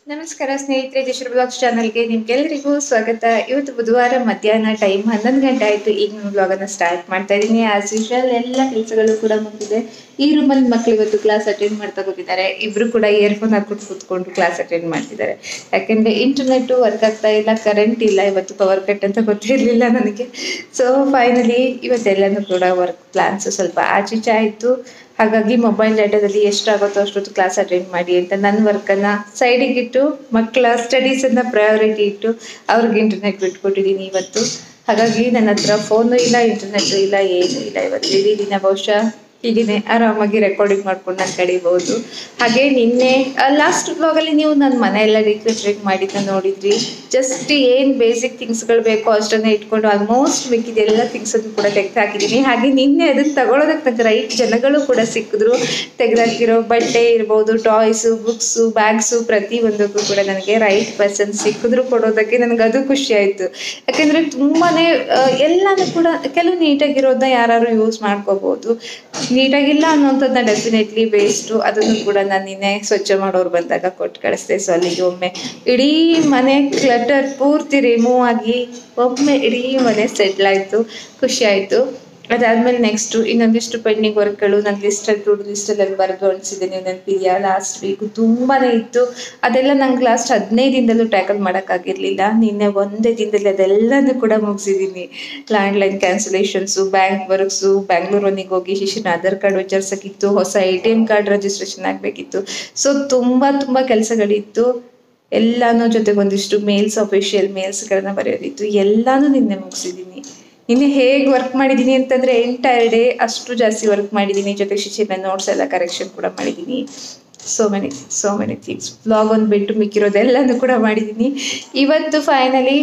ನಮಸ್ಕಾರ ಸ್ನೇಹಿತರೆ ಜಶ್ರ ಬ್ಲಾಗ್ಸ್ ಚಾನಲ್ಗೆ ನಿಮ್ಗೆಲ್ಲರಿಗೂ ಸ್ವಾಗತ ಇವತ್ತು ಬುಧವಾರ ಮಧ್ಯಾಹ್ನ ಟೈಮ್ ಹನ್ನೊಂದು ಗಂಟೆ ಆಯಿತು ಈಗ ನಾನು ಬ್ಲಾಗನ್ನು ಸ್ಟಾರ್ಟ್ ಮಾಡ್ತಾ ಇದ್ದೀನಿ ಆಸ್ ಯೂಶುವಲ್ ಎಲ್ಲ ಕೆಲಸಗಳು ಕೂಡ ಮುಗಿದಿದೆ ಈ ರೂಮಲ್ಲಿ ಮಕ್ಕಳು ಇವತ್ತು ಕ್ಲಾಸ್ ಅಟೆಂಡ್ ಮಾಡ್ತಾ ಕೂತಿದ್ದಾರೆ ಇಬ್ರು ಕೂಡ ಇಯರ್ಫೋನ್ ಹಾಕೊಂಡು ಕೂತ್ಕೊಂಡು ಕ್ಲಾಸ್ ಅಟೆಂಡ್ ಮಾಡ್ತಿದ್ದಾರೆ ಯಾಕೆಂದ್ರೆ ಇಂಟರ್ನೆಟ್ ವರ್ಕ್ ಆಗ್ತಾ ಇಲ್ಲ ಕರೆಂಟ್ ಇಲ್ಲ ಇವತ್ತು ಪವರ್ ಕಟ್ ಅಂತ ಗೊತ್ತಿರಲಿಲ್ಲ ನನಗೆ ಸೊ ಫೈನಲಿ ಇವತ್ತೆಲ್ಲನೂ ಕೂಡ ವರ್ಕ್ ಪ್ಲಾನ್ಸ್ ಸ್ವಲ್ಪ ಆಚೀಚೆ ಆಯಿತು ಹಾಗಾಗಿ ಮೊಬೈಲ್ ಡಾಟಾದಲ್ಲಿ ಎಷ್ಟಾಗುತ್ತೋ ಅಷ್ಟೊತ್ತು ಕ್ಲಾಸ್ ಅಟೆಂಡ್ ಮಾಡಿ ಅಂತ ನನ್ನ ವರ್ಕನ್ನು ಸೈಡಿಗೆ ಇಟ್ಟು ಮಕ್ಕಳ ಸ್ಟಡೀಸನ್ನು ಪ್ರಯಾರಿಟಿ ಇಟ್ಟು ಅವ್ರಿಗೆ ಇಂಟರ್ನೆಟ್ ಬಿಟ್ಕೊಟ್ಟಿದ್ದೀನಿ ಇವತ್ತು ಹಾಗಾಗಿ ನನ್ನ ಹತ್ರ ಫೋನು ಇಲ್ಲ ಇಂಟರ್ನೆಟ್ ಇಲ್ಲ ಏನೂ ಇಲ್ಲ ಇವತ್ತು ಇಡೀ ದಿನ ಬಹುಶಃ ಹೀಗೇನೆ ಆರಾಮಾಗಿ ರೆಕಾರ್ಡಿಂಗ್ ಮಾಡ್ಕೊಂಡು ನಾನು ಕಡಿಬಹುದು ಹಾಗೆ ನಿನ್ನೆ ಲಾಸ್ಟ್ ಬ್ಲಾಗಲ್ಲಿ ನೀವು ನನ್ನ ಮನೆ ಎಲ್ಲ ರಿಕ್ವೆಸ್ಟ್ ಮಾಡಿದ್ನ ನೋಡಿದ್ರಿ ಜಸ್ಟ್ ಏನು ಬೇಸಿಕ್ ಥಿಂಗ್ಸ್ಗಳು ಬೇಕೋ ಅಷ್ಟನ್ನೇ ಇಟ್ಕೊಂಡು ಆಲ್ಮೋಸ್ಟ್ ಬೇಕಿದೆ ಎಲ್ಲ ಥಿಂಗ್ಸನ್ನು ಕೂಡ ತೆಗೆದು ಹಾಕಿದ್ದೀನಿ ಹಾಗೆ ನಿನ್ನೆ ಅದನ್ನು ತಗೊಳ್ಳೋದಕ್ಕೆ ನಂಗೆ ರೈಟ್ ಜನಗಳು ಕೂಡ ಸಿಕ್ಕಿದ್ರು ತೆಗೆದಾಕಿರೋ ಬಟ್ಟೆ ಇರ್ಬೋದು ಟಾಯ್ಸು ಬುಕ್ಸು ಬ್ಯಾಗ್ಸು ಪ್ರತಿ ಒಂದಕ್ಕೂ ಕೂಡ ನನಗೆ ರೈಟ್ ಪರ್ಸನ್ ಸಿಕ್ಕಿದ್ರು ಕೊಡೋದಕ್ಕೆ ನನಗೆ ಅದು ಖುಷಿ ಆಯಿತು ಯಾಕೆಂದರೆ ತುಂಬಾ ಎಲ್ಲನೂ ಕೂಡ ಕೆಲವು ನೀಟಾಗಿರೋದನ್ನ ಯಾರು ಯೂಸ್ ಮಾಡ್ಕೋಬೋದು ನೀಟಾಗಿಲ್ಲ ಅನ್ನೋಂಥದ್ದನ್ನ ಡೆಫಿನೆಟ್ಲಿ ವೇಸ್ಟು ಅದನ್ನು ಕೂಡ ನಾನು ನಿನ್ನೆ ಸ್ವಚ್ಛ ಮಾಡೋರು ಬಂದಾಗ ಕೊಟ್ಟು ಕಳಿಸ್ದೆ ಸೊ ಅಲ್ಲಿಗೆ ಒಮ್ಮೆ ಇಡೀ ಮನೆ ಕ್ಲಟರ್ ಪೂರ್ತಿ ರಿಮೂವ್ ಆಗಿ ಒಮ್ಮೆ ಇಡೀ ಮನೆ ಸೆಟ್ಲ್ ಆಯಿತು ಖುಷಿ ಆಯಿತು ಅದಾದ್ಮೇಲೆ ನೆಕ್ಸ್ಟು ಇನ್ನೊಂದಿಷ್ಟು ಪೆಂಡಿಂಗ್ ವರ್ಕ್ಗಳು ನನ್ನ ಲಿಸ್ಟಲ್ಲಿ ಟು ಲಿಸ್ಟಲ್ಲಿ ಬರೆದು ಅನಿಸಿದೆ ನೀವು ನೆನಪಿದೆಯಾ ಲಾಸ್ಟ್ ವೀಕು ತುಂಬಾ ಇತ್ತು ಅದೆಲ್ಲ ನಂಗೆ ಲಾಸ್ಟ್ ಹದಿನೈದು ದಿನದಲ್ಲೂ ಟ್ಯಾಕಲ್ ಮಾಡೋಕ್ಕಾಗಿರಲಿಲ್ಲ ನಿನ್ನೆ ಒಂದೇ ದಿನದಲ್ಲಿ ಅದೆಲ್ಲನೂ ಕೂಡ ಮುಗಿಸಿದ್ದೀನಿ ಲ್ಯಾಂಡ್ಲೈನ್ ಕ್ಯಾನ್ಸಲೇಷನ್ಸು ಬ್ಯಾಂಕ್ ವರ್ಕ್ಸು ಬ್ಯಾಂಗ್ಳೂರೊಂದಿಗೆ ಹೋಗಿ ಶಿಶಿನ ಆಧಾರ್ ಕಾರ್ಡ್ ವಿಚಾರಿಸೋಕ್ಕಿತ್ತು ಹೊಸ A T M card registration ಆಗಬೇಕಿತ್ತು ಸೊ ತುಂಬ ತುಂಬ ಕೆಲಸಗಳಿತ್ತು ಎಲ್ಲಾನು ಜೊತೆಗೆ ಒಂದಿಷ್ಟು ಮೇಲ್ಸ್ ಅಫಿಷಿಯಲ್ ಮೇಲ್ಸ್ಗಳನ್ನ ಬರೆಯೋದಿತ್ತು ಎಲ್ಲಾನು ನಿನ್ನೆ ಮುಗಿಸಿದ್ದೀನಿ ನಿನ್ನೆ ಹೇಗೆ ವರ್ಕ್ ಮಾಡಿದ್ದೀನಿ ಅಂತಂದರೆ ಎಂಟೈರ್ ಡೇ ಅಷ್ಟು ಜಾಸ್ತಿ ವರ್ಕ್ ಮಾಡಿದ್ದೀನಿ ಜೊತೆಗೆ ಶಿಶಿನ ನೋಟ್ಸ್ ಎಲ್ಲ ಕರೆಕ್ಷನ್ ಕೂಡ ಮಾಡಿದ್ದೀನಿ so many so many things blog ಒಂದು ಬಿಟ್ಟು ಮಿಕ್ಕಿರೋದೆಲ್ಲನೂ ಕೂಡ ಮಾಡಿದ್ದೀನಿ ಇವತ್ತು ಫೈನಲಿ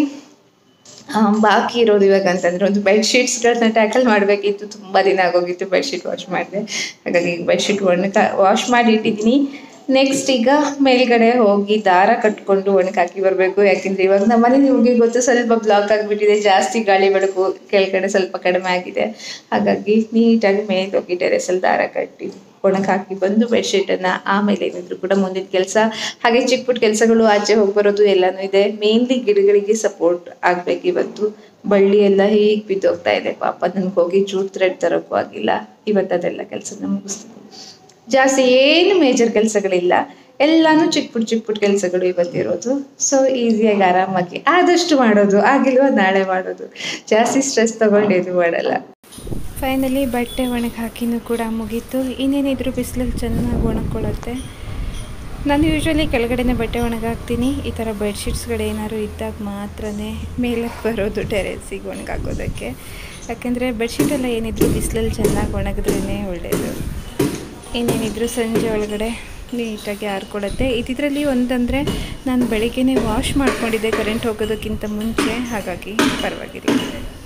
ಬಾಕಿ ಇರೋದು ಇವಾಗ ಅಂತಂದ್ರೆ ಒಂದು ಬೆಡ್ಶೀಟ್ಸ್ಗಳನ್ನ ಟ್ಯಾಕಲ್ ಮಾಡಬೇಕಿತ್ತು ತುಂಬ ದಿನ ಆಗೋಗಿತ್ತು ಬೆಡ್ಶೀಟ್ ವಾಶ್ ಮಾಡಿದೆ ಹಾಗಾಗಿ ಬೆಡ್ಶೀಟ್ ಒಣಕ ವಾಶ್ ಮಾಡಿ ಇಟ್ಟಿದ್ದೀನಿ ನೆಕ್ಸ್ಟ್ ಈಗ ಮೇಲ್ಗಡೆ ಹೋಗಿ ದಾರ ಕಟ್ಕೊಂಡು ಒಣಗಾಕಿ ಬರಬೇಕು ಯಾಕೆಂದ್ರೆ ಇವಾಗ ನಮ್ಮ ಮನೆ ನಿಮಗೆ ಗೊತ್ತು ಸ್ವಲ್ಪ ಬ್ಲಾಕ್ ಆಗಿಬಿಟ್ಟಿದೆ ಜಾಸ್ತಿ ಗಾಳಿ ಬೆಳಕು ಕೆಳಗಡೆ ಸ್ವಲ್ಪ ಕಡಿಮೆ ಆಗಿದೆ ಹಾಗಾಗಿ ನೀಟಾಗಿ ಮೇಲೆ ಹೋಗಿ ಟೆರೆಸಲ್ಲಿ ದಾರ ಕಟ್ಟಿ ಒಣಗಿ ಹಾಕಿ ಬಂದು ಬೆಡ್ಶೀಟನ್ನು ಆಮೇಲೆ ಏನಿದ್ರು ಕೂಡ ಮುಂದಿನ ಕೆಲಸ ಹಾಗೆ ಚಿಕ್ಕ ಪುಟ್ಟ ಕೆಲಸಗಳು ಆಚೆ ಹೋಗಿ ಬರೋದು ಎಲ್ಲನೂ ಇದೆ ಮೇನ್ಲಿ ಗಿಡಗಳಿಗೆ ಸಪೋರ್ಟ್ ಆಗ್ಬೇಕು ಇವತ್ತು ಬಳ್ಳಿ ಎಲ್ಲ ಹೀಗೆ ಬಿದ್ದೋಗ್ತಾ ಇದೆ ಪಾಪ ನನಗೆ ಹೋಗಿ ಜೂಟ್ ಥ್ರೆಡ್ ತರೋಕ್ಕೂ ಆಗಿಲ್ಲ ಇವತ್ತು ಅದೆಲ್ಲ ಕೆಲಸನ ಮುಗಿಸ್ತೀನಿ ಜಾಸ್ತಿ ಏನು ಮೇಜರ್ ಕೆಲಸಗಳಿಲ್ಲ ಎಲ್ಲಾನು ಚಿಕ್ಕ ಪುಟ್ಟ ಚಿಕ್ಕ ಪುಟ್ಟ ಕೆಲಸಗಳು ಇವತ್ತಿರೋದು ಸೊ ಈಸಿಯಾಗಿ ಆರಾಮಾಗಿ ಆದಷ್ಟು ಮಾಡೋದು ಆಗಿಲ್ವ ನಾಳೆ ಮಾಡೋದು ಜಾಸ್ತಿ ಸ್ಟ್ರೆಸ್ ತಗೊಂಡು ಇದು ಮಾಡಲ್ಲ ಫೈನಲಿ ಬಟ್ಟೆ ಒಣಗಿ ಹಾಕಿನೂ ಕೂಡ ಮುಗೀತು ಇನ್ನೇನಿದ್ರು ಬಿಸಿಲಲ್ಲಿ ಚೆನ್ನಾಗಿ ಒಣಕೊಳ್ಳುತ್ತೆ ನಾನು ಯೂಶ್ವಲಿ ಕೆಳಗಡೆನೇ ಬಟ್ಟೆ ಒಣಗಾಕ್ತೀನಿ ಈ ಥರ ಬೆಡ್ಶೀಟ್ಸ್ಗಳು ಏನಾದ್ರು ಇದ್ದಾಗ ಮಾತ್ರನೇ ಮೇಲೆ ಬರೋದು ಟೆರೆಸಿಗೆ ಒಣಗಾಕೋದಕ್ಕೆ ಯಾಕೆಂದರೆ ಬೆಡ್ಶೀಟೆಲ್ಲ ಏನಿದ್ರು ಬಿಸಿಲಲ್ಲಿ ಚೆನ್ನಾಗಿ ಒಣಗಿದ್ರೇ ಒಳ್ಳೆಯದು ಏನೇನಿದ್ರು ಸಂಜೆ ಒಳಗಡೆ ನೀಟಾಗಿ ಆರ್ಕೊಳುತ್ತೆ ಇದಿದ್ರಲ್ಲಿ ಒಂದಂದರೆ ನಾನು ಬೆಳಿಗ್ಗೆನೇ ವಾಶ್ ಮಾಡ್ಕೊಂಡಿದ್ದೆ ಕರೆಂಟ್ ಹೋಗೋದಕ್ಕಿಂತ ಮುಂಚೆ ಹಾಗಾಗಿ ಪರವಾಗಿರಲಿಲ್ಲ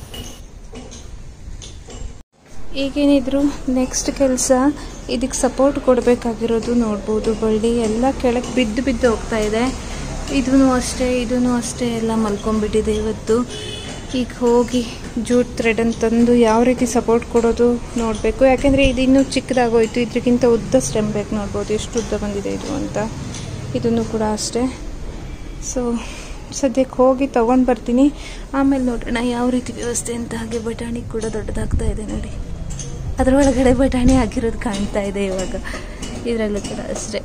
ಈಗೇನಿದ್ರು ನೆಕ್ಸ್ಟ್ ಕೆಲಸ ಇದಕ್ಕೆ ಸಪೋರ್ಟ್ ಕೊಡಬೇಕಾಗಿರೋದು ನೋಡ್ಬೋದು ಬಳ್ಳಿ ಎಲ್ಲ ಕೆಳಗೆ ಬಿದ್ದು ಬಿದ್ದು ಹೋಗ್ತಾ ಇದೆ ಇದೂ ಅಷ್ಟೇ ಇದೂ ಅಷ್ಟೇ ಎಲ್ಲ ಮಲ್ಕೊಂಡ್ಬಿಟ್ಟಿದೆ ಇವತ್ತು ಈಗ ಹೋಗಿ ಜೂಟ್ ಥ್ರೆಡನ್ನು ತಂದು ಯಾವ ರೀತಿ ಸಪೋರ್ಟ್ ಕೊಡೋದು ನೋಡಬೇಕು ಯಾಕೆಂದರೆ ಇದು ಇನ್ನೂ ಚಿಕ್ಕದಾಗೋಯ್ತು ಇದಕ್ಕಿಂತ ಉದ್ದ ಸ್ಟೆಮ್ ಬೇಕು ನೋಡ್ಬೋದು ಎಷ್ಟು ಉದ್ದ ಬಂದಿದೆ ಇದು ಅಂತ ಇದನ್ನು ಕೂಡ ಅಷ್ಟೇ ಸೊ ಸದ್ಯಕ್ಕೆ ಹೋಗಿ ತೊಗೊಂಡು ಬರ್ತೀನಿ ಆಮೇಲೆ ನೋಡೋಣ ಯಾವ ರೀತಿ ವ್ಯವಸ್ಥೆ ಅಂತ ಹಾಗೆ ಬಟಾಣಿ ಕೂಡ ದೊಡ್ಡದಾಗ್ತಾ ಇದೆ ನೋಡಿ ಅದರೊಳಗಡೆ ಬಟಾಣಿ ಹಾಕಿರೋದು ಕಾಣ್ತಾ ಇದೆ ಇವಾಗ ಇದರಲ್ಲೂ ಕೂಡ ಅಷ್ಟೇ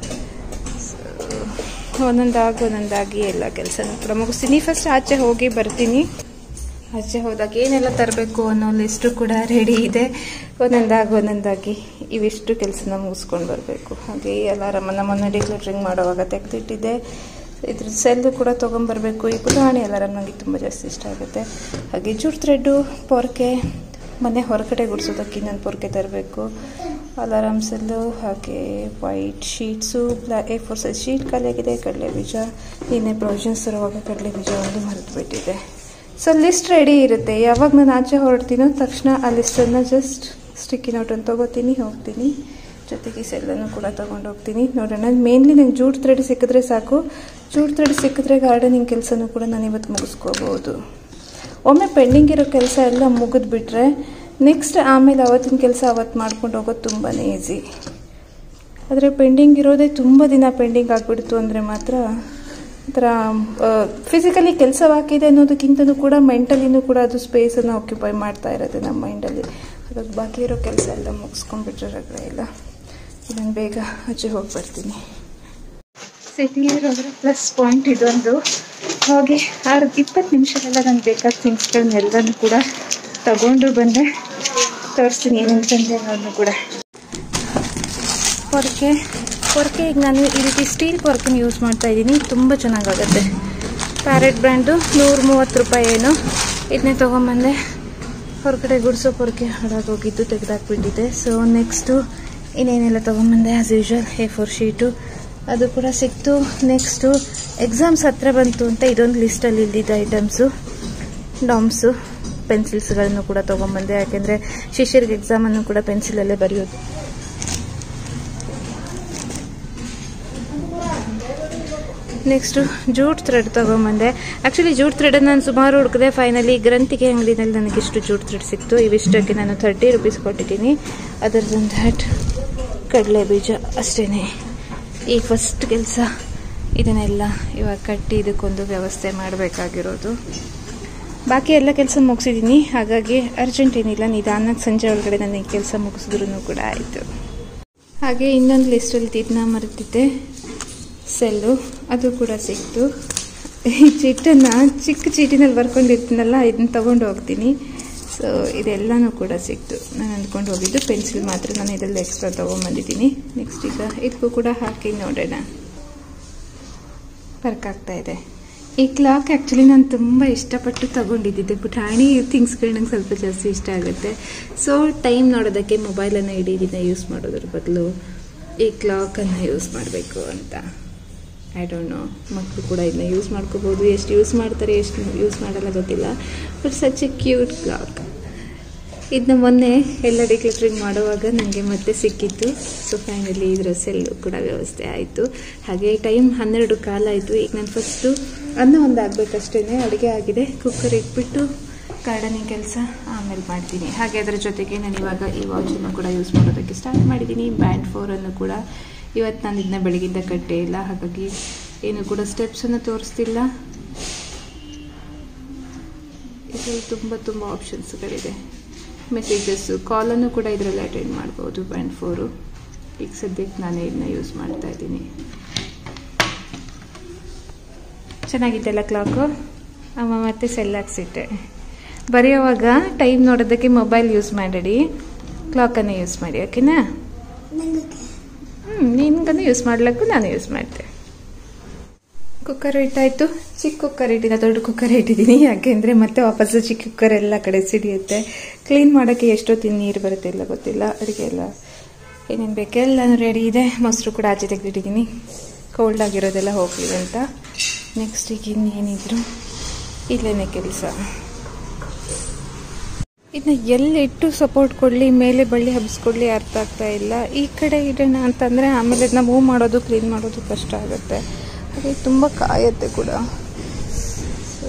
ಒಂದೊಂದಾಗಿ ಒಂದೊಂದಾಗಿ ಎಲ್ಲ ಕೆಲಸನೂ ಕೂಡ ಮುಗಿಸ್ತೀನಿ ಫಸ್ಟ್ ಆಚೆ ಹೋಗಿ ಬರ್ತೀನಿ ಆಚೆ ಹೋದಾಗ ಏನೆಲ್ಲ ತರಬೇಕು ಅನ್ನೋ ಲಿಸ್ಟು ಕೂಡ ರೆಡಿ ಇದೆ ಒಂದೊಂದಾಗಿ ಒಂದೊಂದಾಗಿ ಇವಿಷ್ಟು ಕೆಲಸನ ಮುಗಿಸ್ಕೊಂಡು ಬರಬೇಕು ಹಾಗೆ ಅಲಾರಮನ್ನು ಮೊನ್ನೆ ಡಿಕ್ಲಟ್ರಿಂಗ್ ಮಾಡುವಾಗ ತೆಗೆದಿಟ್ಟಿದ್ದೆ ಇದ್ರ ಸೆಲ್ಲು ಕೂಡ ತೊಗೊಂಬರ್ಬೇಕು ಈ ಪುಟಾಣಿ ಅಲಾರಮ್ ನನಗೆ ತುಂಬ ಜಾಸ್ತಿ ಇಷ್ಟ ಆಗುತ್ತೆ ಹಾಗೆ ಜೂಟ್ ಥ್ರೆಡ್ಡು ಪೊರ್ಕೆ ಮನೆ ಹೊರಗಡೆ ಗುಡಿಸೋದಕ್ಕೆ ಇನ್ನೊಂದು ಪೊರ್ಕೆ ತರಬೇಕು ಅಲಾರಾಮ್ ಸೆಲ್ಲು ಹಾಗೆ ವೈಟ್ ಶೀಟ್ಸು ಬ್ಲಾ ಎ ಫೋರ್ ಸೈಜ್ ಶೀಟ್ ಖಾಲಿಯಾಗಿದೆ ಕಡಲೆ ಬೀಜ ನಿನ್ನೆ ಪ್ರೊವಿಷನ್ಸ್ ತರುವಾಗ ಕಡಲೆ ಬೀಜ ಒಂದು ಮರೆತು ಬಿಟ್ಟಿದೆ ಸೊ ಲಿಸ್ಟ್ ರೆಡಿ ಇರುತ್ತೆ ಯಾವಾಗ ನಾನು ಆಚೆ ಹೊರಡ್ತೀನೋ ತಕ್ಷಣ ಆ ಲಿಸ್ಟನ್ನು ಜಸ್ಟ್ ಸ್ಟಿಕ್ಕಿ ನೋಟನ್ನು ತೊಗೋತೀನಿ ಹೋಗ್ತೀನಿ ಜೊತೆಗೆ ಸೆಲ್ಲನ್ನು ಕೂಡ ತೊಗೊಂಡು ಹೋಗ್ತೀನಿ ನೋಡೋಣ ಮೇನ್ಲಿ ನಂಗೆ ಜೂಟ್ ಥ್ರೆಡ್ ಸಿಕ್ಕಿದ್ರೆ ಸಾಕು ಜೂಟ್ ಥ್ರೆಡ್ ಸಿಕ್ಕಿದ್ರೆ ಗಾರ್ಡನಿಂಗ್ ಕೆಲಸನೂ ಕೂಡ ನಾನು ಇವತ್ತು ಮುಗಿಸ್ಕೋಬೋದು ಒಮ್ಮೆ ಪೆಂಡಿಂಗ್ ಇರೋ ಕೆಲಸ ಎಲ್ಲ ಮುಗಿದ್ಬಿಟ್ರೆ ನೆಕ್ಸ್ಟ್ ಆಮೇಲೆ ಅವತ್ತಿನ ಕೆಲಸ ಅವತ್ತು ಮಾಡ್ಕೊಂಡು ಹೋಗೋದು ತುಂಬಾ ಈಸಿ ಆದರೆ ಪೆಂಡಿಂಗ್ ಇರೋದೇ ತುಂಬ ದಿನ ಪೆಂಡಿಂಗ್ ಆಗಿಬಿಡ್ತು ಅಂದರೆ ಮಾತ್ರ ಒಂಥರ ಫಿಸಿಕಲಿ ಕೆಲಸವಾಗಿದೆ ಅನ್ನೋದಕ್ಕಿಂತನೂ ಕೂಡ ಮೆಂಟಲಿನೂ ಕೂಡ ಅದು ಸ್ಪೇಸನ್ನು ಆಕ್ಯುಪೈ ಮಾಡ್ತಾ ಇರುತ್ತೆ ನಮ್ಮ ಮೈಂಡಲ್ಲಿ ಹಾಗಾಗಿ ಬಾಕಿ ಇರೋ ಕೆಲಸ ಎಲ್ಲ ಮುಗಿಸ್ಕೊಂಡ್ಬಿಟ್ರೆ ರಗಳೆ ಎಲ್ಲ ನಾನು ಬೇಗ ಆಚೆ ಹೋಗಿ ಬರ್ತೀನಿ ಸಿಟಿಲಿರೋದ್ರ ಪ್ಲಸ್ ಪಾಯಿಂಟ್ ಇದೊಂದು ಹೋಗಿ ಆರು ಇಪ್ಪತ್ತು ನಿಮಿಷದಲ್ಲ ನಂಗೆ ಬೇಕಾದ ಥಿಂಗ್ಸ್ಗಳನ್ನೆಲ್ಲನೂ ಕೂಡ ತಗೊಂಡು ಬಂದೆ ತೋರಿಸ್ತೀನಿ ಏನೇನು ತಂದೆ ಅನ್ನೋದನ್ನು ಕೂಡ ಪೊರಕೆ ಪೊರಕೆ ಈಗ ನಾನು ಈ ರೀತಿ ಸ್ಟೀಲ್ ಪೊರಕೆನ ಯೂಸ್ ಮಾಡ್ತಾ ಇದ್ದೀನಿ ತುಂಬ ಚೆನ್ನಾಗಾಗುತ್ತೆ ಪ್ಯಾರೆಟ್ ಬ್ರ್ಯಾಂಡು ನೂರ ಮೂವತ್ತು ರೂಪಾಯಿ ಏನು ಇದನ್ನೇ ತೊಗೊಂಬಂದೆ ಹೊರಗಡೆ ಗುಡಿಸೋ ಪೊರಕೆ ಹಾಳಾಗೋಗಿದ್ದು ತೆಗೆದಾಕ್ಬಿಟ್ಟಿದೆ ಸೊ ನೆಕ್ಸ್ಟು ಇನ್ನೇನೆಲ್ಲ ತೊಗೊಂಬಂದೆ as usual A four sheet ಅದು ಕೂಡ ಸಿಕ್ತು ನೆಕ್ಸ್ಟು ಎಕ್ಸಾಮ್ಸ್ ಹತ್ರ ಬಂತು ಅಂತ ಇದೊಂದು ಲಿಸ್ಟಲ್ಲಿ ಇಲ್ದಿದ್ದ ಐಟಮ್ಸು ಡಾಮ್ಸು ಪೆನ್ಸಿಲ್ಸ್ಗಳನ್ನು ಕೂಡ ತೊಗೊಂಬಂದೆ ಯಾಕೆಂದರೆ ಶಿಷ್ಯರಿಗೆ ಎಕ್ಸಾಮನ್ನು ಕೂಡ ಪೆನ್ಸಿಲಲ್ಲೇ ಬರೆಯೋದು ನೆಕ್ಸ್ಟು ಜೂಟ್ ಥ್ರೆಡ್ ತೊಗೊಂಬಂದೆ ಆ್ಯಕ್ಚುಲಿ ಜೂಟ್ ಥ್ರೆಡನ್ನು ನಾನು ಸುಮಾರು ಹುಡುಕಿದೆ ಫೈನಲಿ ಗ್ರಂಥಿಗೆ ಅಂಗಡಿನಲ್ಲಿ ನನಗಿಷ್ಟು ಜೂಟ್ ಥ್ರೆಡ್ ಸಿಕ್ತು ಇವಿಷ್ಟಕ್ಕೆ ನಾನು ಥರ್ಟಿ ರುಪೀಸ್ ಕೊಟ್ಟಿದ್ದೀನಿ ಅದರ್ ದನ್ ದ್ಯಾಟ್ ಕಡಲೆ ಬೀಜ ಅಷ್ಟೇ ಈಗ ಫಸ್ಟ್ ಕೆಲಸ ಇದನ್ನೆಲ್ಲ ಇವಾಗ ಕಟ್ಟಿ ಇದಕ್ಕೊಂದು ವ್ಯವಸ್ಥೆ ಮಾಡಬೇಕಾಗಿರೋದು ಬಾಕಿ ಎಲ್ಲ ಕೆಲಸ ಮುಗಿಸಿದ್ದೀನಿ ಹಾಗಾಗಿ ಅರ್ಜೆಂಟ್ ಏನಿಲ್ಲ ನಿಧಾನಕ್ಕೆ ಸಂಜೆ ಒಳಗಡೆ ನನಗೆ ಕೆಲಸ ಮುಗಿಸಿದ್ರೂ ಕೂಡ ಆಯಿತು ಹಾಗೆ ಇನ್ನೊಂದು ಲಿಸ್ಟಲ್ಲಿ ಇದನ್ನ ಮರೆತಿದ್ದೆ ಸೆಲ್ಲು ಅದು ಕೂಡ ಸಿಕ್ತು ಈ ಚೀಟನ್ನು ಚಿಕ್ಕ ಚೀಟಿನಲ್ಲಿ ಬರ್ಕೊಂಡಿರ್ತೀನಲ್ಲ ಇದನ್ನ ತೊಗೊಂಡು ಹೋಗ್ತೀನಿ ಸೊ ಇದೆಲ್ಲನೂ ಕೂಡ ಸಿಕ್ತು ನಾನು ಅಂದ್ಕೊಂಡು ಹೋಗಿದ್ದು ಪೆನ್ಸಿಲ್ ಮಾತ್ರ ನಾನು ಇದರಲ್ಲಿ ಎಕ್ಸ್ಟ್ರಾ ತೊಗೊಂಬಂದಿದ್ದೀನಿ ನೆಕ್ಸ್ಟ್ ಈಗ ಇದಕ್ಕೂ ಕೂಡ ಹಾಕಿ ನೋಡೋಣ ವರ್ಕ್ ಆಗ್ತಾ ಇದೆ ಈ ಕ್ಲಾಕ್ ಆ್ಯಕ್ಚುಲಿ ನಾನು ತುಂಬ ಇಷ್ಟಪಟ್ಟು ತಗೊಂಡಿದ್ದಿದ್ದೆ ಪುಟಾಣಿ ಥಿಂಗ್ಸ್ಗಳು ನಂಗೆ ಸ್ವಲ್ಪ ಜಾಸ್ತಿ ಇಷ್ಟ ಆಗುತ್ತೆ ಸೊ ಟೈಮ್ ನೋಡೋದಕ್ಕೆ ಮೊಬೈಲನ್ನು ಇಡೀ ದಿನ ಯೂಸ್ ಮಾಡೋದ್ರ ಬದಲು ಈ ಕ್ಲಾಕನ್ನು ಯೂಸ್ ಮಾಡಬೇಕು ಅಂತ ಐ ಡೋಂಟ್ ನೋ ಮಕ್ಕಳು ಕೂಡ ಇದನ್ನ ಯೂಸ್ ಮಾಡ್ಕೋಬೋದು ಎಷ್ಟು ಯೂಸ್ ಮಾಡ್ತಾರೆ ಎಷ್ಟು ಯೂಸ್ ಮಾಡಲ್ಲ ಗೊತ್ತಿಲ್ಲ but such a cute clock ಇದನ್ನ ಮೊನ್ನೆ ಎಲ್ಲ ಡಿಕ್ಲಟ್ರಿಂಗ್ ಮಾಡುವಾಗ ನನಗೆ ಮತ್ತೆ ಸಿಕ್ಕಿತ್ತು ಸೊ ಫೈನಲಿ ಇದರ ಸೆಲ್ಲು ಕೂಡ ವ್ಯವಸ್ಥೆ ಆಯಿತು ಹಾಗೆ ಟೈಮ್ ಹನ್ನೆರಡು ಕಾಲ ಆಯಿತು ಈಗ ನಾನು ಫಸ್ಟು ಅನ್ನ ಒಂದು ಆಗಬೇಕಷ್ಟೇ ಅಡುಗೆ ಆಗಿದೆ ಕುಕ್ಕರ್ ಇಟ್ಬಿಟ್ಟು ಗಾರ್ಡನಿಂಗ್ ಕೆಲಸ ಆಮೇಲೆ ಮಾಡ್ತೀನಿ ಹಾಗೆ ಅದರ ಜೊತೆಗೆ ನಾನು ಇವಾಗ ಈ ವಾಚನ್ನು ಕೂಡ ಯೂಸ್ ಮಾಡೋದಕ್ಕೆ ಸ್ಟಾರ್ಟ್ ಮಾಡಿದ್ದೀನಿ ಬ್ಯಾಂಡ್ ಫೋರನ್ನು ಕೂಡ ಇವತ್ತು ನಾನು ಇದನ್ನ ಬೆಳಗಿಂದ ಕಟ್ಟೇ ಇಲ್ಲ ಹಾಗಾಗಿ ಏನು ಕೂಡ ಸ್ಟೆಪ್ಸನ್ನು ತೋರಿಸ್ತಿಲ್ಲ ಇದು ತುಂಬ ತುಂಬ ಆಪ್ಷನ್ಸ್ಗಳಿದೆ ಮೆಸೇಜಸ್ಸು ಕಾಲನ್ನು ಕೂಡ ಇದರಲ್ಲಿ ಅಟೆಂಡ್ ಮಾಡ್ಬೋದು ಬ್ಯಾಂಡ್ ಫೋರು ಈಗ ಸದ್ಯಕ್ಕೆ ನಾನು ಇದನ್ನ ಯೂಸ್ ಮಾಡ್ತಾ ಇದ್ದೀನಿ ಚೆನ್ನಾಗಿದ್ದಲ್ಲ ಕ್ಲಾಕು ಅಮ್ಮ ಮತ್ತೆ ಸೆಲ್ ಹಾಕ್ಸಿಟ್ಟೆ ಬರೆಯೋವಾಗ ಟೈಮ್ ನೋಡೋದಕ್ಕೆ ಮೊಬೈಲ್ ಯೂಸ್ ಮಾಡಿ ಕ್ಲಾಕನ್ನು ಯೂಸ್ ಮಾಡಿ ಓಕೆನಾ ಹ್ಞೂ ನಿನ್ಗನ್ನು ಯೂಸ್ ಮಾಡ್ಲಿಕ್ಕೂ ನಾನು ಯೂಸ್ ಮಾಡ್ತೆ ಕುಕ್ಕರ್ ಇಟ್ಟಾಯಿತು ಚಿಕ್ಕ ಕುಕ್ಕರ್ ಇಟ್ಟಿಲ್ಲ ದೊಡ್ಡ ಕುಕ್ಕರ್ ಇಟ್ಟಿದ್ದೀನಿ ಯಾಕೆಂದರೆ ಮತ್ತೆ ವಾಪಸ್ಸು ಚಿಕ್ಕ ಕುಕ್ಕರ್ ಎಲ್ಲ ಕಡೆ ಸಿಡಿಯುತ್ತೆ ಕ್ಲೀನ್ ಮಾಡೋಕ್ಕೆ ಎಷ್ಟೊತ್ತಿನ ನೀರು ಬರುತ್ತೆ ಇಲ್ಲ ಗೊತ್ತಿಲ್ಲ ಅಡುಗೆ ಎಲ್ಲ ಏನೇನು ಬೇಕೆಲ್ಲನೂ ರೆಡಿ ಇದೆ ಮೊಸರು ಕೂಡ ಆಚೆ ತೆಗೆದಿಟ್ಟಿದ್ದೀನಿ ಕೋಲ್ಡ್ ಆಗಿರೋದೆಲ್ಲ ಹೋಗಲಿ ಅಂತ ನೆಕ್ಸ್ಟ್ ಈಗ ಇನ್ನೇನಿದ್ರು ಇಲ್ಲೇನೆ ಕೆಲಸ ಇದನ್ನ ಎಲ್ಲಿಟ್ಟು ಸಪೋರ್ಟ್ ಕೊಡಲಿ ಮೇಲೆ ಬಳ್ಳಿ ಹಬ್ಬಿಸ್ಕೊಡ್ಲಿ ಅರ್ಥ ಆಗ್ತಾ ಇಲ್ಲ ಈ ಕಡೆ ಇಡೋಣ ಅಂತಂದರೆ ಆಮೇಲೆ ಇದನ್ನ ಮೂವ್ ಮಾಡೋದು ಕ್ಲೀನ್ ಮಾಡೋದು ಕಷ್ಟ ಆಗುತ್ತೆ ಹಾಗೆ ತುಂಬ ಕಾಯತ್ತೆ ಕೂಡ ಸೊ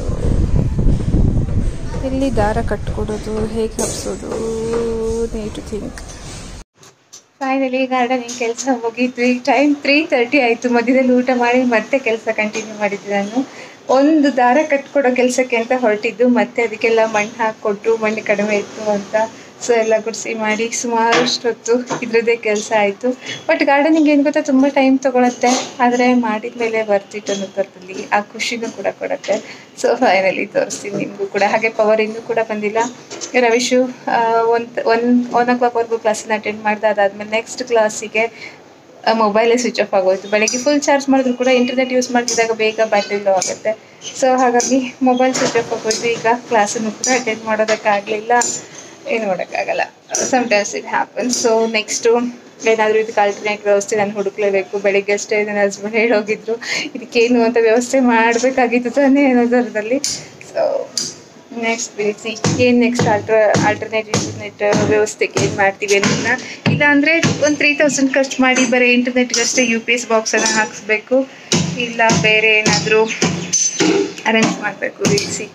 ಎಲ್ಲಿ ದಾರ ಕಟ್ಕೊಡೋದು ಹೇಗೆ ಹಬ್ಸೋದು ನೀ ಟು ಥಿಂಕ್ ಫೈನಲಿ ಗಾರ್ಡನಿಂಗ್ ಕೆಲಸ ಮುಗೀತು ಈಗ ಟೈಮ್ ತ್ರೀ ತರ್ಟಿ ಆಯಿತು ಮಧ್ಯದಲ್ಲಿ ಊಟ ಮಾಡಿ ಮತ್ತೆ ಕೆಲಸ ಕಂಟಿನ್ಯೂ ಮಾಡಿದ್ದೆ ನಾನು ಒಂದು ದಾರ ಕಟ್ಕೊಡೋ ಕೆಲಸಕ್ಕೆ ಅಂತ ಹೊರಟಿದ್ದು ಮತ್ತೆ ಅದಕ್ಕೆಲ್ಲ ಮಣ್ಣು ಹಾಕ್ಕೊಟ್ಟು ಮಣ್ಣು ಕಡಿಮೆ ಇತ್ತು ಅಂತ ಸೊ ಎಲ್ಲ ಗುಡಿಸಿ ಮಾಡಿ ಸುಮಾರಷ್ಟೊತ್ತು ಇದ್ರದ್ದೇ ಕೆಲಸ ಆಯಿತು ಬಟ್ ಗಾರ್ಡನಿಂಗ್ ಏನು ಗೊತ್ತಾ ತುಂಬ ಟೈಮ್ ತೊಗೊಳತ್ತೆ ಆದರೆ ಮಾಡಿದ ಮೇಲೆ ಬರ್ತಿತ್ತು ಅನ್ನೋ ಥರದಲ್ಲಿ ಆ ಖುಷಿನೂ ಕೂಡ ಕೊಡುತ್ತೆ ಸೊ ಫೈನಲಿ ತೋರಿಸ್ತೀನಿ ನಿಮಗೂ ಕೂಡ ಹಾಗೆ ಪವರ್ ಇನ್ನೂ ಕೂಡ ಬಂದಿಲ್ಲ ರವಿಶು ಒಂದು ಒನ್ ಒನ್ ಓ ಕ್ಲಾಕ್ವರೆಗೂ ಕ್ಲಾಸನ್ನ ಅಟೆಂಡ್ ಮಾಡ್ದೆ ಅದಾದಮೇಲೆ ನೆಕ್ಸ್ಟ್ ಕ್ಲಾಸಿಗೆ ಮೊಬೈಲೇ ಸ್ವಿಚ್ ಆಫ್ ಆಗೋಯ್ತು ಬೆಳಗ್ಗೆ ಫುಲ್ ಚಾರ್ಜ್ ಮಾಡಿದ್ರು ಕೂಡ ಇಂಟರ್ನೆಟ್ ಯೂಸ್ ಮಾಡ್ತಿದ್ದಾಗ ಬೇಗ ಬ್ಯಾಟ್ರಿ ಲೋ ಆಗುತ್ತೆ ಸೊ ಹಾಗಾಗಿ ಮೊಬೈಲ್ ಸ್ವಿಚ್ ಆಫ್ ಆಗೋಯ್ತು ಈಗ ಕ್ಲಾಸನ್ನು ಕೂಡ ಅಟೆಂಡ್ ಮಾಡೋದಕ್ಕಾಗಲಿಲ್ಲ ಏನು ಮಾಡೋಕ್ಕಾಗಲ್ಲ sometimes it happen so next ಏನಾದರೂ ಇದಕ್ಕೆ ಆಲ್ಟರ್ನೇಟ್ ವ್ಯವಸ್ಥೆ ನಾನು ಹುಡುಕ್ಲೇಬೇಕು ಬೆಳಿಗ್ಗೆ ಅಷ್ಟೇ ನನ್ನ ಹಸ್ಬೆಂಡ್ ಹೇಳೋಗಿದ್ರು ಇದಕ್ಕೇನು ಅಂತ ವ್ಯವಸ್ಥೆ ಮಾಡಬೇಕಾಗಿತ್ತು ತಾನೇ ಅನ್ನೋದರದಲ್ಲಿ ಸೊ ನೆಕ್ಸ್ಟ್ ಬಿಡಿಸಿ ಏನು ನೆಕ್ಸ್ಟ್ ಆಲ್ಟ್ರ ಆಲ್ಟರ್ನೇಟ್ ಇಂಟರ್ನೆಟ್ ವ್ಯವಸ್ಥೆಗೆ ಏನು ಮಾಡ್ತೀವಿ ಅನ್ನೋದನ್ನ ಇಲ್ಲ ಅಂದರೆ ಒಂದು ತ್ರೀ ತೌಸಂಡ್ ಖರ್ಚು ಮಾಡಿ ಬರೀ ಇಂಟರ್ನೆಟ್ಗಷ್ಟೇ ಯು ಪಿ ಎಸ್ ಬಾಕ್ಸನ್ನು ಹಾಕಿಸ್ಬೇಕು ಇಲ್ಲ ಬೇರೆ ಏನಾದರೂ ಅರೇಂಜ್ ಮಾಡಬೇಕು ಬಿಡಿಸಿ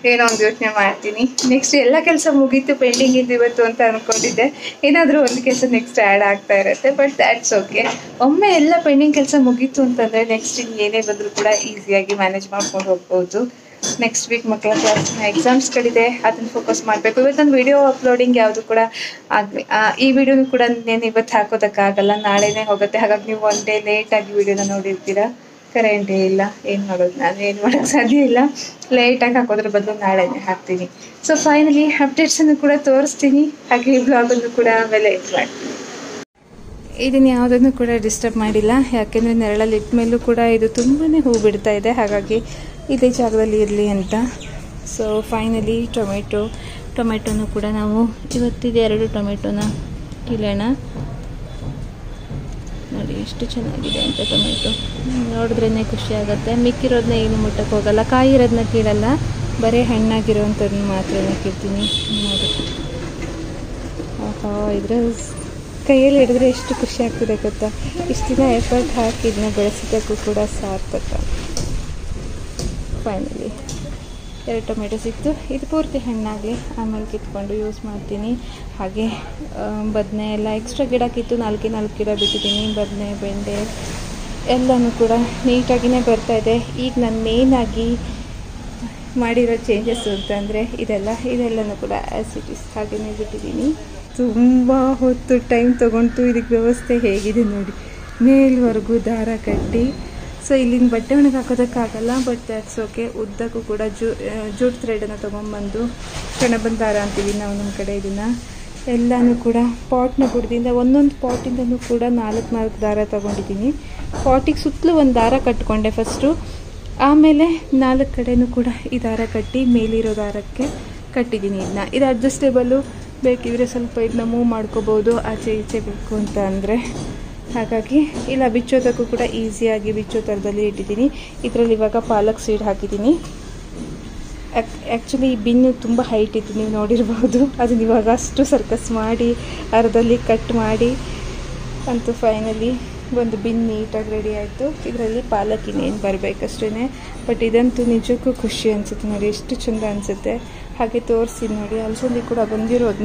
ಏನೋ ಒಂದು ಯೋಚನೆ ಮಾಡ್ತೀನಿ ನೆಕ್ಸ್ಟ್ ಎಲ್ಲ ಕೆಲಸ ಮುಗೀತು ಪೆಂಡಿಂಗ್ ಇದ್ದು ಇವತ್ತು ಅಂತ ಅನ್ಕೊಂಡಿದ್ದೆ ಏನಾದರೂ ಒಂದು ಕೆಲಸ ನೆಕ್ಸ್ಟ್ ಆ್ಯಡ್ ಆಗ್ತಾ ಇರುತ್ತೆ ಬಟ್ ದ್ಯಾಟ್ಸ್ ಓಕೆ ಒಮ್ಮೆ ಎಲ್ಲ ಪೆಂಡಿಂಗ್ ಕೆಲಸ ಮುಗೀತು ಅಂತಂದರೆ ನೆಕ್ಸ್ಟ್ ಇನ್ನು ಏನೇ ಬಂದರೂ ಕೂಡ ಈಸಿಯಾಗಿ ಮ್ಯಾನೇಜ್ ಮಾಡ್ಕೊಂಡು ಹೋಗ್ಬೋದು ನೆಕ್ಸ್ಟ್ ವೀಕ್ ಮಕ್ಕಳ ಕ್ಲಾಸ್ನ ಎಕ್ಸಾಮ್ಸ್ಗಳಿದೆ ಅದನ್ನು ಫೋಕಸ್ ಮಾಡಬೇಕು ಇವತ್ತು ನಾನು ವಿಡಿಯೋ ಅಪ್ಲೋಡಿಂಗ್ ಯಾವುದು ಕೂಡ ಆಗಲಿ ಈ ವಿಡಿಯೋನು ಕೂಡ నేను ಇವತ್ತು ಹಾಕೋದಕ್ಕಾಗಲ್ಲ ನಾಳೆನೇ ಹೋಗುತ್ತೆ ಹಾಗಾಗಿ ನೀವು ಒನ್ ಡೇ ಲೇಟಾಗಿ ವಿಡಿಯೋನ ನೋಡಿರ್ತೀರಾ ಕರೆಂಟೇ ಇಲ್ಲ ಏನು ಮಾಡೋದು ನಾನು ಏನು ಮಾಡೋಕ್ಕೆ ಸಾಧ್ಯ ಇಲ್ಲ ಲೇಟಾಗಿ ಹಾಕೋದ್ರ ಬದಲು ನಾಳೆನೇ ಹಾಕ್ತೀನಿ ಸೊ ಫೈನಲಿ ಅಪ್ಡೇಟ್ಸನ್ನು ಕೂಡ ತೋರಿಸ್ತೀನಿ ಹಾಗೆ ಈ ಬ್ಲಾಗನ್ನು ಕೂಡ ಆಮೇಲೆ ಇದು ಮಾಡ್ತೀನಿ ಇದನ್ನು ಯಾವುದನ್ನು ಕೂಡ ಡಿಸ್ಟರ್ಬ್ ಮಾಡಿಲ್ಲ ಯಾಕೆಂದರೆ ನೆರಳಲ್ಲಿ ಇಟ್ಟ ಮೇಲೂ ಕೂಡ ಇದು ತುಂಬಾ ಹೂ ಬಿಡ್ತಾ ಇದೆ ಹಾಗಾಗಿ ಇದೇ ಜಾಗದಲ್ಲಿ ಇರಲಿ ಅಂತ ಸೊ ಫೈನಲಿ ಟೊಮೆಟೊ ಟೊಮೆಟೊನು ಕೂಡ ನಾವು ಇವತ್ತಿದೆ ಎರಡು ಟೊಮೆಟೊನ ಕೀಳೋಣ ನೋಡಿ ಎಷ್ಟು ಚೆನ್ನಾಗಿದೆ ಅಂತ ಟೊಮೆಟೊ ನೋಡಿದ್ರೇ ಖುಷಿ ಆಗುತ್ತೆ ಮಿಕ್ಕಿರೋದನ್ನ ಏನು ಮುಟ್ಟಕ್ಕೆ ಹೋಗಲ್ಲ ಕಾಯಿ ಇರೋದನ್ನ ಕೀಳಲ್ಲ ಬರೀ ಹಣ್ಣಾಗಿರೋವಂಥದ್ದನ್ನ ಮಾತ್ರ ಕೀಳ್ತೀನಿ ನೋಡಿ ಆಹಾ ಇದ್ರ ಕೈಯಲ್ಲಿ ಹಿಡಿದ್ರೆ ಎಷ್ಟು ಖುಷಿ ಆಗ್ತಿದೆ ಗೊತ್ತಾ ಇಷ್ಟು ದಿನ ಎಫರ್ಟ್ ಹಾಕಿ ಇದನ್ನ ಬೆಳೆಸಿದ್ದಕ್ಕೂ ಕೂಡ ಸಾರ್ಥಕ ಫೈನಲಿ ಎರಡು ಟೊಮೆಟೊ ಸಿಕ್ತು ಇದು ಪೂರ್ತಿ ಹಣ್ಣಾಗಲಿ ಆಮೇಲೆ ಕಿತ್ಕೊಂಡು ಯೂಸ್ ಮಾಡ್ತೀನಿ ಹಾಗೆ ಬದನೆ ಎಲ್ಲ ಎಕ್ಸ್ಟ್ರಾ ಗಿಡ ಕಿತ್ತು ನಾಲ್ಕೇ ನಾಲ್ಕು ಗಿಡ ಬಿಟ್ಟಿದ್ದೀನಿ ಬದನೆ ಬೆಂಡೆ ಎಲ್ಲನೂ ಕೂಡ ನೀಟಾಗಿಯೇ ಬರ್ತಾಯಿದೆ ಈಗ ನಾನು ಮೇಯ್ನಾಗಿ ಮಾಡಿರೋ ಚೇಂಜಸ್ ಅಂತಂದರೆ ಇದೆಲ್ಲ ಇದೆಲ್ಲನೂ ಕೂಡ ಆ್ಯಸಿಟೀಸ್ ಹಾಗೆಯೇ ಬಿಟ್ಟಿದ್ದೀನಿ ತುಂಬ ಹೊತ್ತು ಟೈಮ್ ತೊಗೊಂಡು ಇದಕ್ಕೆ ವ್ಯವಸ್ಥೆ ಹೇಗಿದೆ ನೋಡಿ ಮೇಲ್ವರೆಗೂ ದಾರ ಕಟ್ಟಿ ಸೊ ಇಲ್ಲಿನ ಬಟ್ಟೆ ಒಣಗಿ ಹಾಕೋದಕ್ಕಾಗಲ್ಲ ಬಟ್ ದ್ಯಾಟ್ಸ್ ಓಕೆ ಉದ್ದಕ್ಕೂ ಕೂಡ ಜೂ ಜೂಟ್ ಥ್ರೆಡನ್ನು ತೊಗೊಂಬಂದು ಕಣಬಂದ ದಾರ ಅಂತೀವಿ ನಾವು ನಮ್ಮ ಕಡೆ ಇದನ್ನು ಎಲ್ಲನೂ ಕೂಡ ಪಾಟ್ನ ಬುಡದಿಂದ ಒಂದೊಂದು ಪಾಟಿಂದನೂ ಕೂಡ ನಾಲ್ಕು ನಾಲ್ಕು ದಾರ ತೊಗೊಂಡಿದ್ದೀನಿ ಪಾಟಿಗೆ ಸುತ್ತಲೂ ಒಂದು ದಾರ ಕಟ್ಕೊಂಡೆ ಫಸ್ಟು ಆಮೇಲೆ ನಾಲ್ಕು ಕಡೆನೂ ಕೂಡ ಈ ದಾರ ಕಟ್ಟಿ ಮೇಲಿರೋ ದಾರಕ್ಕೆ ಕಟ್ಟಿದ್ದೀನಿ ಇದನ್ನ ಇದು ಅಡ್ಜಸ್ಟೇಬಲು ಬೇಕಿದ್ರೆ ಸ್ವಲ್ಪ ಇದನ್ನ ಮೂವ್ ಮಾಡ್ಕೋಬೋದು ಆಚೆ ಈಚೆ ಬೇಕು ಅಂತ ಅಂದರೆ ಹಾಗಾಗಿ ಇಲ್ಲ ಬಿಚ್ಚೋದಕ್ಕೂ ಕೂಡ ಈಸಿಯಾಗಿ ಬಿಚ್ಚೋ ಥರದಲ್ಲಿ ಇಟ್ಟಿದ್ದೀನಿ ಇದರಲ್ಲಿ ಇವಾಗ ಪಾಲಕ್ ಸೀಡ್ ಹಾಕಿದ್ದೀನಿ ಆ್ಯಕ್ಚುಲಿ ಈ ಬಿನ್ನು ತುಂಬ ಹೈಟ್ ಇತ್ತು ನೀವು ನೋಡಿರ್ಬೋದು ಅದನ್ನ ಇವಾಗ ಅಷ್ಟು ಸರ್ಕಸ್ ಮಾಡಿ ಅರ್ಧಲ್ಲಿ ಕಟ್ ಮಾಡಿ ಅಂತೂ ಫೈನಲಿ ಒಂದು ಬಿನ್ ನೀಟಾಗಿ ರೆಡಿ ಆಯಿತು ಇದರಲ್ಲಿ ಪಾಲಕ್ ಇನ್ನೇನು ಬರಬೇಕಷ್ಟೇ ಬಟ್ ಇದಂತೂ ನಿಜಕ್ಕೂ ಖುಷಿ ಅನಿಸುತ್ತೆ ನೋಡಿ ಎಷ್ಟು ಚೆಂದ ಅನಿಸುತ್ತೆ ಹಾಗೆ ತೋರಿಸಿ ನೋಡಿ ಅಲಸಂದಿ ಕೂಡ ಬಂದಿರೋದನ್ನ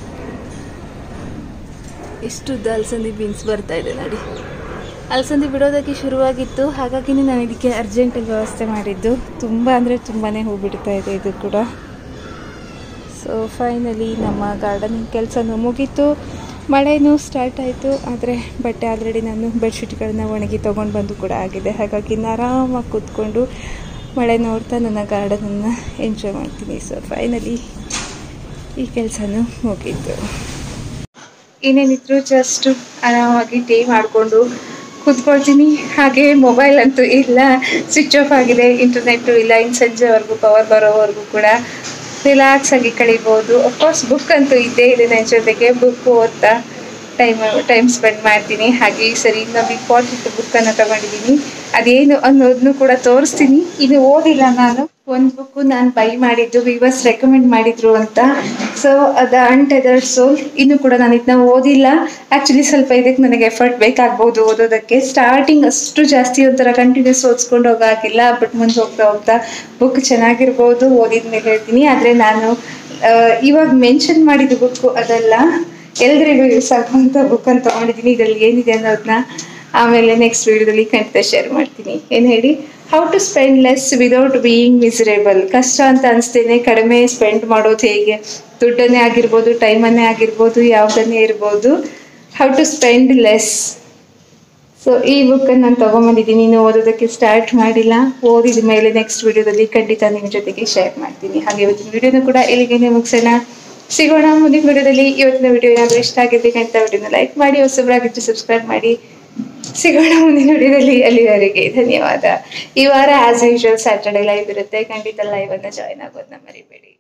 ಇಷ್ಟುದ್ದ ಅಲಸಂದಿ ಬೀನ್ಸ್ ಬರ್ತಾ ಇದೆ ನೋಡಿ ಅಲಸಂದಿ ಬಿಡೋದಕ್ಕೆ ಶುರುವಾಗಿತ್ತು ಹಾಗಾಗಿನೇ ನಾನು ಇದಕ್ಕೆ ಅರ್ಜೆಂಟಲ್ಲಿ ವ್ಯವಸ್ಥೆ ಮಾಡಿದ್ದು ತುಂಬ ಅಂದರೆ ತುಂಬಾ ಹೂ ಬಿಡ್ತಾ ಇದೆ ಇದು ಕೂಡ ಸೊ ಫೈನಲಿ ನಮ್ಮ ಗಾರ್ಡನಿಂಗ್ ಕೆಲಸನೂ ಮುಗೀತು ಮಳೆನೂ ಸ್ಟಾರ್ಟ್ ಆಯಿತು ಆದರೆ ಬಟ್ಟೆ ಆಲ್ರೆಡಿ ನಾನು ಬೆಡ್ಶೀಟ್ಗಳನ್ನ ಒಣಗಿ ತೊಗೊಂಡು ಬಂದು ಕೂಡ ಆಗಿದೆ ಹಾಗಾಗಿ ನಾನು ಆರಾಮಾಗಿ ಕೂತ್ಕೊಂಡು ಮಳೆ ನೋಡ್ತಾ ನನ್ನ ಗಾರ್ಡನನ್ನು ಎಂಜಾಯ್ ಮಾಡ್ತೀನಿ ಸೊ ಫೈನಲಿ ಈ ಕೆಲಸನೂ ಮುಗೀತು ಏನೇನಿದ್ರು ಜಸ್ಟ್ ಆರಾಮಾಗಿ ಟೀ ಮಾಡಿಕೊಂಡು ಕೂತ್ಕೊಳ್ತೀನಿ ಹಾಗೆ ಮೊಬೈಲ್ ಅಂತೂ ಇಲ್ಲ ಸ್ವಿಚ್ ಆಫ್ ಆಗಿದೆ ಇಂಟರ್ನೆಟ್ಟು ಇಲ್ಲ ಇನ್ನು ಸಂಜೆವರೆಗೂ ಪವರ್ ಬರೋವರೆಗೂ ಕೂಡ ರಿಲ್ಯಾಕ್ಸ್ ಆಗಿ ಕಳಿಬೋದು ಅಫ್ಕೋರ್ಸ್ ಬುಕ್ ಅಂತೂ ಇದ್ದೇ ಇದೆ ನನ್ನ ಜೊತೆಗೆ ಬುಕ್ ಓದ್ತಾ ಟೈಮ್ ಟೈಮ್ ಸ್ಪೆಂಡ್ ಮಾಡ್ತೀನಿ ಹಾಗೆ ಈ ಸರಿ ಇನ್ನೊಂದು ಇಂಪಾರ್ಟೆಂಟ್ ಬುಕ್ಕನ್ನು ತಗೊಂಡಿದ್ದೀನಿ ಅದೇನು ಅನ್ನೋದನ್ನು ಕೂಡ ತೋರಿಸ್ತೀನಿ ಇದು ಓದಿಲ್ಲ ನಾನು ಒಂದು ಬುಕ್ಕು ನಾನು ಬೈ ಮಾಡಿದ್ದು ವಿವರ್ಸ್ ರೆಕಮೆಂಡ್ ಮಾಡಿದ್ರು ಅಂತ ಸೊ ಅದು ಅನ್ಟೆದರ್ಡ್ ಸೋಲ್ ಇನ್ನು ಕೂಡ ನಾನು ಇದನ್ನ ಓದಿಲ್ಲ ಆ್ಯಕ್ಚುಲಿ ಸ್ವಲ್ಪ ಇದಕ್ಕೆ ನನಗೆ ಎಫರ್ಟ್ ಬೇಕಾಗ್ಬೋದು ಓದೋದಕ್ಕೆ ಸ್ಟಾರ್ಟಿಂಗ್ ಅಷ್ಟು ಜಾಸ್ತಿ ಒಂಥರ ಕಂಟಿನ್ಯೂಸ್ ಓದಿಸ್ಕೊಂಡು ಹೋಗಾಗಿಲ್ಲ ಬಟ್ ಮುಂದೆ ಹೋಗ್ತಾ ಹೋಗ್ತಾ ಬುಕ್ ಚೆನ್ನಾಗಿರ್ಬೋದು ಓದಿದ ಮೇಲೆ ಹೇಳ್ತೀನಿ ಆದರೆ ನಾನು ಇವಾಗ ಮೆನ್ಷನ್ ಮಾಡಿದ ಬುಕ್ಕು ಅದೆಲ್ಲ ಎಲ್ರಿಗೂ ಯೂಸ್ ಆಗುವಂಥ ಬುಕ್ ಅಂತ ತೊಗೊಂಡಿದ್ದೀನಿ ಇದರಲ್ಲಿ ಏನಿದೆ ಅನ್ನೋದನ್ನ ಆಮೇಲೆ ನೆಕ್ಸ್ಟ್ ವಿಡಿಯೋದಲ್ಲಿ ಖಂಡಿತ ಶೇರ್ ಮಾಡ್ತೀನಿ ಏನು ಹೇಳಿ how to spend less without being miserable ಕಷ್ಟ ಅಂತ ಅನಿಸ್ತೇನೆ ಕಡಿಮೆ ಸ್ಪೆಂಡ್ ಮಾಡೋದು ಹೇಗೆ ದುಡ್ಡನ್ನೇ ಆಗಿರ್ಬೋದು ಟೈಮನ್ನೇ ಆಗಿರ್ಬೋದು ಯಾವುದನ್ನೇ ಇರ್ಬೋದು how to spend less so ಈ ಬುಕ್ಕನ್ನು ನಾನು ತೊಗೊಂಬಂದಿದ್ದೀನಿ ಇನ್ನು ಓದೋದಕ್ಕೆ ಸ್ಟಾರ್ಟ್ ಮಾಡಿಲ್ಲ ಓದಿದ ಮೇಲೆ ನೆಕ್ಸ್ಟ್ ವಿಡಿಯೋದಲ್ಲಿ ಖಂಡಿತ ನಿಮ್ಮ ಜೊತೆಗೆ ಶೇರ್ ಮಾಡ್ತೀನಿ ಹಾಗೆ ಇವತ್ತಿನ ವಿಡಿಯೋನ ಕೂಡ ಇಲ್ಲಿಗೆ ಮುಗಿಸೋಣ ಸಿಗೋಣ ಮುಂದಿನ ವಿಡಿಯೋದಲ್ಲಿ ಇವತ್ತಿನ ವಿಡಿಯೋ ಏನಾದರೂ ಇಷ್ಟ ಆಗಿದ್ರೆ ಖಂಡಿತ ವಿಡಿಯೋನ ಲೈಕ್ ಮಾಡಿ ಹೊಸಬರಾಗಿದ್ದು ಸಬ್ಸ್ಕ್ರೈಬ್ ಮಾಡಿ ಸಿಗೋಣ ಮುಂದಿನ ವಿಡಿಯೋದಲ್ಲಿ ಅಲ್ಲಿವರೆಗೆ ಧನ್ಯವಾದ ಈ ವಾರ ಆಸ್ ಯೂಶುವಲ್ ಸ್ಯಾಟರ್ಡೆ ಲೈವ್ ಇರುತ್ತೆ ಖಂಡಿತ ಲೈವ್ ಅನ್ನ ಜಾಯ್ನ್ ಆಗೋದನ್ನ ಮರಿಬೇಡಿ